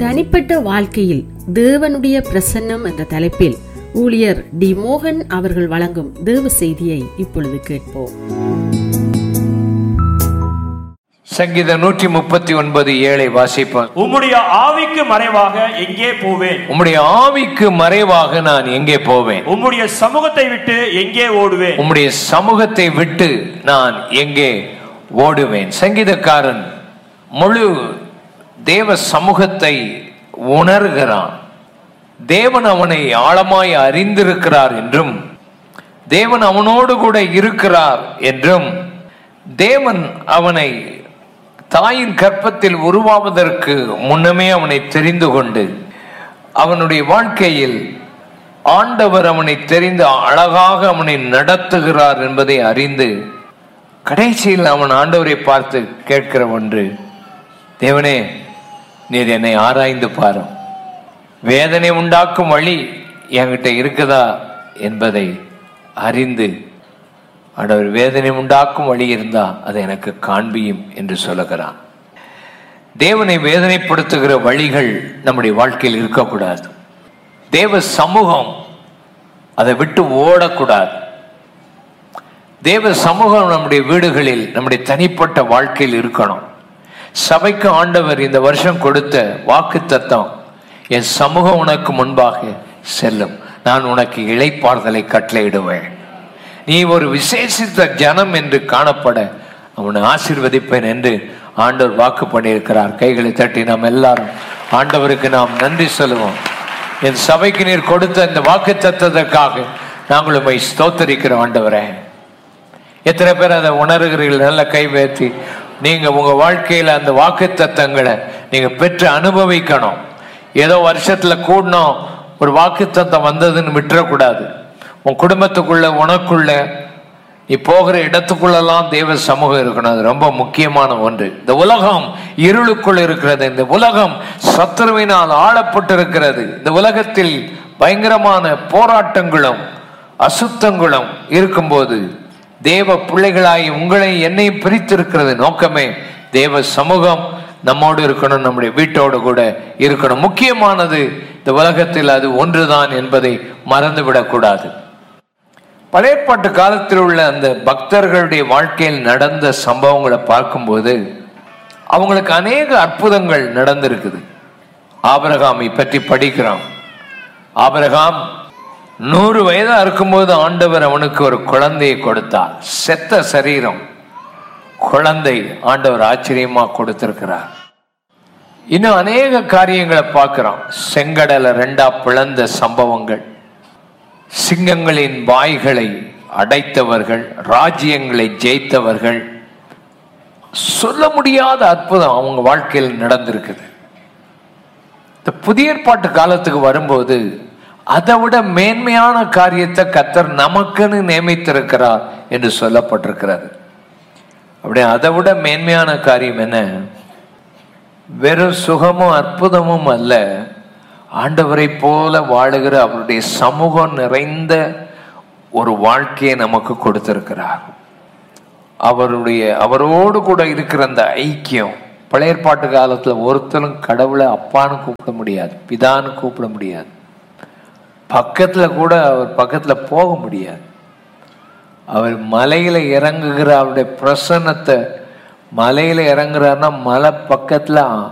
தனிப்பட்ட வாழ்க்கையில் தேவனுடைய பிரசன்னம் என்ற தலைப்பில் ஊழியர் டி மோகன் அவர்கள் வழங்கும் தேவ செய்தியை இப்பொழுது கேட்போம் சங்கீதம் நூற்றி முப்பத்தி ஒன்பது ஏழை வாசிப்போம் உம்முடைய ஆவிக்கு மறைவாக எங்கே போவேன் உம்முடைய ஆவிக்கு மறைவாக நான் எங்கே போவேன் உம்முடைய சமூகத்தை விட்டு எங்கே ஓடுவேன் உம்முடைய சமூகத்தை விட்டு நான் எங்கே ஓடுவேன் சங்கீதக்காரன் முழு தேவ சமூகத்தை உணர்கிறான் தேவன் அவனை ஆழமாய் அறிந்திருக்கிறார் என்றும் தேவன் அவனோடு கூட இருக்கிறார் என்றும் தேவன் அவனை தாயின் கற்பத்தில் உருவாவதற்கு முன்னமே அவனை தெரிந்து கொண்டு அவனுடைய வாழ்க்கையில் ஆண்டவர் அவனை தெரிந்து அழகாக அவனை நடத்துகிறார் என்பதை அறிந்து கடைசியில் அவன் ஆண்டவரை பார்த்து கேட்கிற ஒன்று தேவனே நீர் என்னை ஆராய்ந்து பாரும் வேதனை உண்டாக்கும் வழி என்கிட்ட இருக்குதா என்பதை அறிந்து ஆண்டவர் வேதனை உண்டாக்கும் வழி இருந்தா அதை எனக்கு காண்பியும் என்று சொல்லுகிறான் தேவனை வேதனைப்படுத்துகிற வழிகள் நம்முடைய வாழ்க்கையில் இருக்கக்கூடாது தேவ சமூகம் அதை விட்டு ஓடக்கூடாது தேவ சமூகம் நம்முடைய வீடுகளில் நம்முடைய தனிப்பட்ட வாழ்க்கையில் இருக்கணும் சபைக்கு ஆண்டவர் இந்த வருஷம் கொடுத்த வாக்கு தத்தம் என் சமூகம் உனக்கு முன்பாக செல்லும் நான் உனக்கு இளைப்பாறுதலை கட்டளையிடுவேன் நீ ஒரு விசேஷித்த ஜனம் என்று காணப்பட அவனை ஆசீர்வதிப்பேன் என்று ஆண்டவர் வாக்கு பண்ணியிருக்கிறார் கைகளை தட்டி நாம் எல்லாரும் ஆண்டவருக்கு நாம் நன்றி சொல்லுவோம் என் சபைக்கு நீர் கொடுத்த இந்த வாக்கு தத்ததற்காக நாங்கள் உண்மை ஸ்தோத்தரிக்கிறோம் ஆண்டவரே எத்தனை பேர் அதை உணர்கிறீர்கள் நல்ல கை வேற்றி நீங்க உங்க வாழ்க்கையில அந்த வாக்கு தத்தங்களை நீங்க பெற்று அனுபவிக்கணும் ஏதோ வருஷத்துல கூடணும் ஒரு வாக்கு தத்தம் வந்ததுன்னு விட்டுறக்கூடாது உன் குடும்பத்துக்குள்ள உனக்குள்ள நீ போகிற இடத்துக்குள்ளெல்லாம் தேவ சமூகம் இருக்கணும் அது ரொம்ப முக்கியமான ஒன்று இந்த உலகம் இருளுக்குள் இருக்கிறது இந்த உலகம் சத்துருவினால் ஆளப்பட்டிருக்கிறது இந்த உலகத்தில் பயங்கரமான போராட்டங்களும் அசுத்தங்களும் இருக்கும்போது தேவ பிள்ளைகளாகி உங்களை என்னையும் பிரித்திருக்கிறது நோக்கமே தேவ சமூகம் நம்மோடு இருக்கணும் நம்முடைய வீட்டோடு கூட இருக்கணும் முக்கியமானது இந்த உலகத்தில் அது ஒன்றுதான் என்பதை மறந்துவிடக்கூடாது பழையப்பாட்டு காலத்தில் உள்ள அந்த பக்தர்களுடைய வாழ்க்கையில் நடந்த சம்பவங்களை பார்க்கும்போது அவங்களுக்கு அநேக அற்புதங்கள் நடந்திருக்குது ஆபரகாமை பற்றி படிக்கிறோம் ஆபரகாம் நூறு வயதா இருக்கும்போது ஆண்டவர் அவனுக்கு ஒரு குழந்தையை கொடுத்தார் செத்த சரீரம் குழந்தை ஆண்டவர் ஆச்சரியமா கொடுத்திருக்கிறார் இன்னும் அநேக காரியங்களை பார்க்கிறோம் செங்கடலை ரெண்டா பிளந்த சம்பவங்கள் சிங்கங்களின் வாய்களை அடைத்தவர்கள் ராஜ்யங்களை ஜெயித்தவர்கள் சொல்ல முடியாத அற்புதம் அவங்க வாழ்க்கையில் நடந்திருக்குது இந்த புதிய ஏற்பாட்டு காலத்துக்கு வரும்போது அதை விட மேன்மையான காரியத்தை கத்தர் நமக்குன்னு நியமித்திருக்கிறார் என்று சொல்லப்பட்டிருக்கிறது அப்படியே அதை விட மேன்மையான காரியம் என்ன வெறும் சுகமும் அற்புதமும் அல்ல ஆண்டவரை போல வாழுகிற அவருடைய சமூகம் நிறைந்த ஒரு வாழ்க்கையை நமக்கு கொடுத்திருக்கிறார் அவருடைய அவரோடு கூட இருக்கிற அந்த ஐக்கியம் பழைய ஏற்பாட்டு காலத்துல ஒருத்தரும் கடவுளை அப்பான்னு கூப்பிட முடியாது பிதான்னு கூப்பிட முடியாது பக்கத்துல கூட அவர் பக்கத்துல போக முடியாது அவர் மலையில இறங்குகிற அவருடைய பிரசன்னத்தை மலையில இறங்குறாருன்னா மலை பக்கத்துல